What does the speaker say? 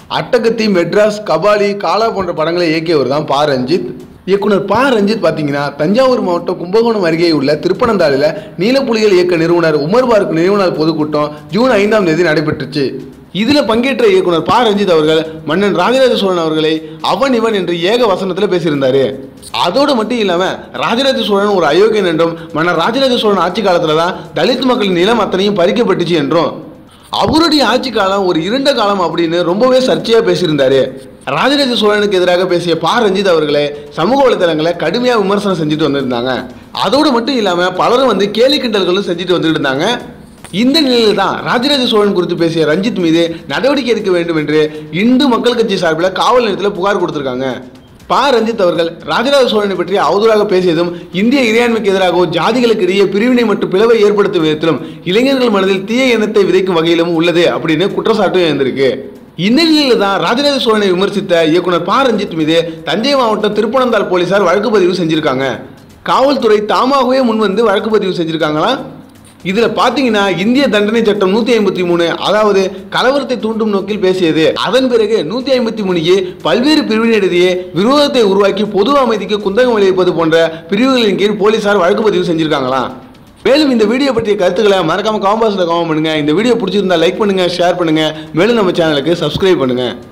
அட்டகத்தி மெட்ராஸ் கபாலி காலா போன்ற படங்களை இயக்கியவர் தான் பா ரஞ்சித் இயக்குனர் பா ரஞ்சித் பார்த்தீங்கன்னா தஞ்சாவூர் மாவட்டம் கும்பகோணம் அருகே உள்ள திருப்பனந்தாளில் நீலப்புலிகள் இயக்க நிறுவனர் உமர் பார்க் நிறுவனர் பொதுக்கூட்டம் ஜூன் ஐந்தாம் தேதி நடைபெற்றுச்சு இதில் பங்கேற்ற இயக்குனர் பா ரஞ்சித் அவர்கள் மன்னன் ராஜராஜ சோழன் அவர்களை அவன் இவன் என்று ஏக வசனத்தில் பேசியிருந்தாரு அதோடு மட்டும் இல்லாமல் ராஜராஜ சோழன் ஒரு அயோக்கியன் என்றும் மன்னர் ராஜராஜ சோழன் ஆட்சி காலத்தில் தான் தலித் மக்களின் நிலம் அத்தனையும் பறிக்கப்பட்டுச்சு என்றும் அவருடைய ஆட்சி காலம் ஒரு இருண்ட காலம் அப்படின்னு ரொம்பவே சர்ச்சையாக பேசியிருந்தாரு ராஜராஜ சோழனுக்கு எதிராக பேசிய பா ரஞ்சித் அவர்களே சமூக வலைதளங்களை கடுமையாக விமர்சனம் செஞ்சுட்டு வந்திருந்தாங்க அதோடு மட்டும் இல்லாமல் பலரும் வந்து கேலி கிண்டல்களும் செஞ்சுட்டு வந்துட்டு இருந்தாங்க இந்த நிலையில் தான் ராஜராஜ சோழன் குறித்து பேசிய ரஞ்சித் மீது நடவடிக்கை எடுக்க வேண்டும் என்று இந்து மக்கள் கட்சி சார்பில் காவல் நிலையத்தில் புகார் கொடுத்திருக்காங்க பா ரஞ்சித் அவர்கள் ராஜராஜ சோழனை பற்றி அவதூறாக பேசியதும் இந்திய இறையாண்மைக்கு எதிராகவும் ஜாதிகளுக்கு இடையே பிரிவினை மற்றும் பிளவை ஏற்படுத்தும் விதத்திலும் இளைஞர்கள் மனதில் தீய எண்ணத்தை விதைக்கும் வகையிலும் உள்ளது அப்படின்னு குற்றச்சாட்டும் இருந்திருக்கு இந்த நிலையில் தான் ராஜராஜ சோழனை விமர்சித்த இயக்குனர் பா ரஞ்சித் மீது தஞ்சை மாவட்டம் திருப்பனந்தாள் போலீசார் வழக்கு பதிவு செஞ்சிருக்காங்க காவல்துறை தாமாகவே முன்வந்து வழக்கு பதிவு செஞ்சிருக்காங்களா இதுல பாத்தீங்கன்னா இந்திய தண்டனை சட்டம் நூத்தி ஐம்பத்தி மூணு அதாவது கலவரத்தை தூண்டும் நோக்கில் பேசியது அதன் பிறகு நூத்தி ஐம்பத்தி மூணுக்கு பல்வேறு பிரிவினரிடையே விரோதத்தை உருவாக்கி பொது அமைதிக்கு குந்தகம் விளைவிப்பது போன்ற பிரிவுகளின் கீழ் போலீசார் வழக்கு பதிவு செஞ்சிருக்காங்களாம் மேலும் இந்த வீடியோ பற்றிய கருத்துக்களை மறக்காம காம்பாஸில் கமெண்ட் பண்ணுங்க இந்த வீடியோ பிடிச்சிருந்தா லைக் பண்ணுங்க ஷேர் பண்ணுங்க மேலும் நம்ம சேனலுக்கு சப்ஸ்கிரைப் பண்ணுங்க